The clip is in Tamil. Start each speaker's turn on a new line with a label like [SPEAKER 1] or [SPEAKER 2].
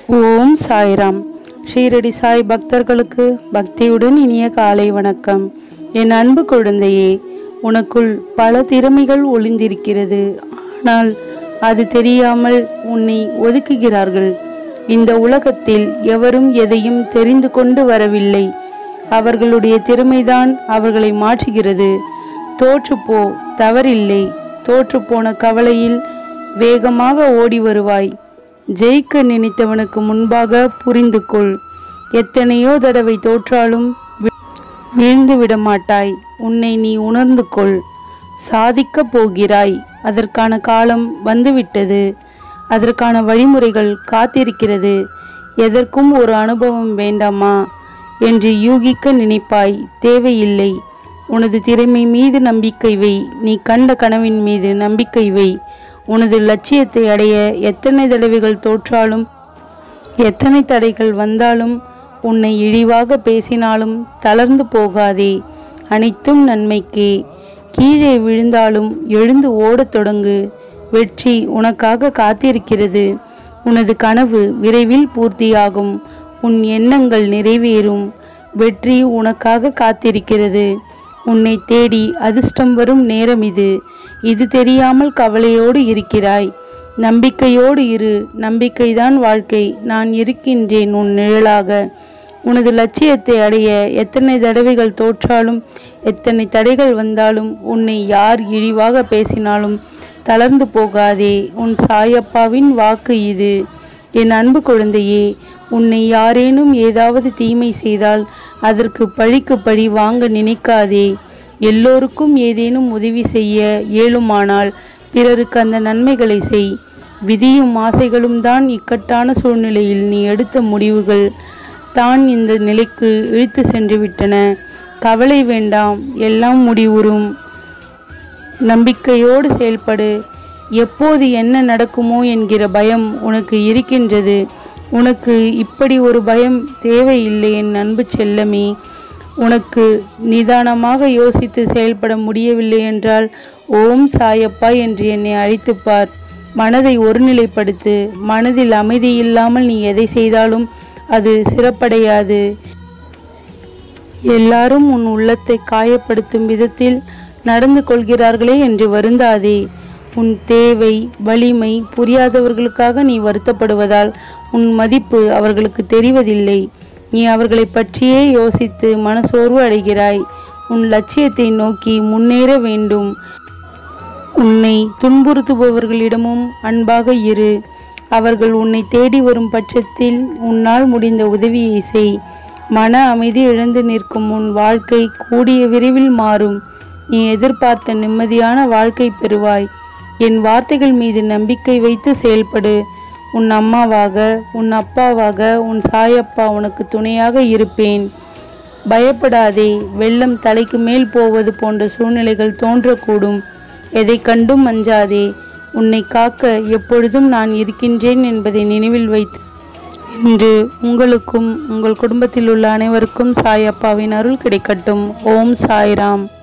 [SPEAKER 1] ஓம் சாய்ராம் ஷீரடி சாய் பக்தர்களுக்கு பக்தியுடன் இனிய காலை வணக்கம் என் அன்பு குழந்தையே உனக்குள் பல திறமைகள் ஒளிந்திருக்கிறது ஆனால் அது தெரியாமல் உன்னை ஒதுக்குகிறார்கள் இந்த உலகத்தில் எவரும் எதையும் தெரிந்து கொண்டு வரவில்லை அவர்களுடைய திறமைதான் அவர்களை மாற்றுகிறது தோற்றுப்போ தவறில்லை தோற்றுப்போன கவலையில் வேகமாக ஓடி வருவாய் ஜெயிக்க நினைத்தவனுக்கு முன்பாக புரிந்து கொள் எத்தனையோ தடவை தோற்றாலும் வி- வீழ்ந்து விட மாட்டாய் உன்னை நீ உணர்ந்து கொள் சாதிக்கப் போகிறாய் அதற்கான காலம் வந்துவிட்டது அதற்கான வழிமுறைகள் காத்திருக்கிறது எதற்கும் ஒரு அனுபவம் வேண்டாமா என்று யூகிக்க நினைப்பாய் தேவையில்லை உனது திறமை மீது நம்பிக்கை வை நீ கண்ட கனவின் மீது நம்பிக்கை வை உனது லட்சியத்தை அடைய எத்தனை தடவைகள் தோற்றாலும் எத்தனை தடைகள் வந்தாலும் உன்னை இழிவாக பேசினாலும் தளர்ந்து போகாதே அனைத்தும் நன்மைக்கே கீழே விழுந்தாலும் எழுந்து ஓடத் தொடங்கு வெற்றி உனக்காக காத்திருக்கிறது உனது கனவு விரைவில் பூர்த்தியாகும் உன் எண்ணங்கள் நிறைவேறும் வெற்றி உனக்காக காத்திருக்கிறது உன்னை தேடி அதிர்ஷ்டம் வரும் நேரம் இது இது தெரியாமல் கவலையோடு இருக்கிறாய் நம்பிக்கையோடு இரு நம்பிக்கைதான் வாழ்க்கை நான் இருக்கின்றேன் உன் நிழலாக உனது லட்சியத்தை அடைய எத்தனை தடவைகள் தோற்றாலும் எத்தனை தடைகள் வந்தாலும் உன்னை யார் இழிவாக பேசினாலும் தளர்ந்து போகாதே உன் சாயப்பாவின் வாக்கு இது என் அன்பு குழந்தையே உன்னை யாரேனும் ஏதாவது தீமை செய்தால் அதற்கு பழிக்கு பழி வாங்க நினைக்காதே எல்லோருக்கும் ஏதேனும் உதவி செய்ய இயலுமானால் பிறருக்கு அந்த நன்மைகளை செய் விதியும் ஆசைகளும் தான் இக்கட்டான சூழ்நிலையில் நீ எடுத்த முடிவுகள் தான் இந்த நிலைக்கு இழுத்து சென்று விட்டன கவலை வேண்டாம் எல்லாம் முடிவுறும் நம்பிக்கையோடு செயல்படு எப்போது என்ன நடக்குமோ என்கிற பயம் உனக்கு இருக்கின்றது உனக்கு இப்படி ஒரு பயம் தேவையில்லை என் அன்பு செல்லமே உனக்கு நிதானமாக யோசித்து செயல்பட முடியவில்லை என்றால் ஓம் சாயப்பா என்று என்னை அழைத்துப் பார் மனதை ஒருநிலைப்படுத்து மனதில் அமைதி இல்லாமல் நீ எதை செய்தாலும் அது சிறப்படையாது எல்லாரும் உன் உள்ளத்தை காயப்படுத்தும் விதத்தில் நடந்து கொள்கிறார்களே என்று வருந்தாதே உன் தேவை வலிமை புரியாதவர்களுக்காக நீ வருத்தப்படுவதால் உன் மதிப்பு அவர்களுக்கு தெரிவதில்லை நீ அவர்களை பற்றியே யோசித்து மனசோர்வு அடைகிறாய் உன் லட்சியத்தை நோக்கி முன்னேற வேண்டும் உன்னை துன்புறுத்துபவர்களிடமும் அன்பாக இரு அவர்கள் உன்னை தேடி வரும் பட்சத்தில் உன்னால் முடிந்த உதவியை செய் மன அமைதி இழந்து நிற்கும் உன் வாழ்க்கை கூடிய விரைவில் மாறும் நீ எதிர்பார்த்த நிம்மதியான வாழ்க்கை பெறுவாய் என் வார்த்தைகள் மீது நம்பிக்கை வைத்து செயல்படு உன் அம்மாவாக உன் அப்பாவாக உன் சாயப்பா உனக்கு துணையாக இருப்பேன் பயப்படாதே வெள்ளம் தலைக்கு மேல் போவது போன்ற சூழ்நிலைகள் தோன்றக்கூடும் எதை கண்டும் அஞ்சாதே உன்னை காக்க எப்பொழுதும் நான் இருக்கின்றேன் என்பதை நினைவில் வைத்து இன்று உங்களுக்கும் உங்கள் குடும்பத்தில் உள்ள அனைவருக்கும் சாயப்பாவின் அருள் கிடைக்கட்டும் ஓம் சாய்ராம்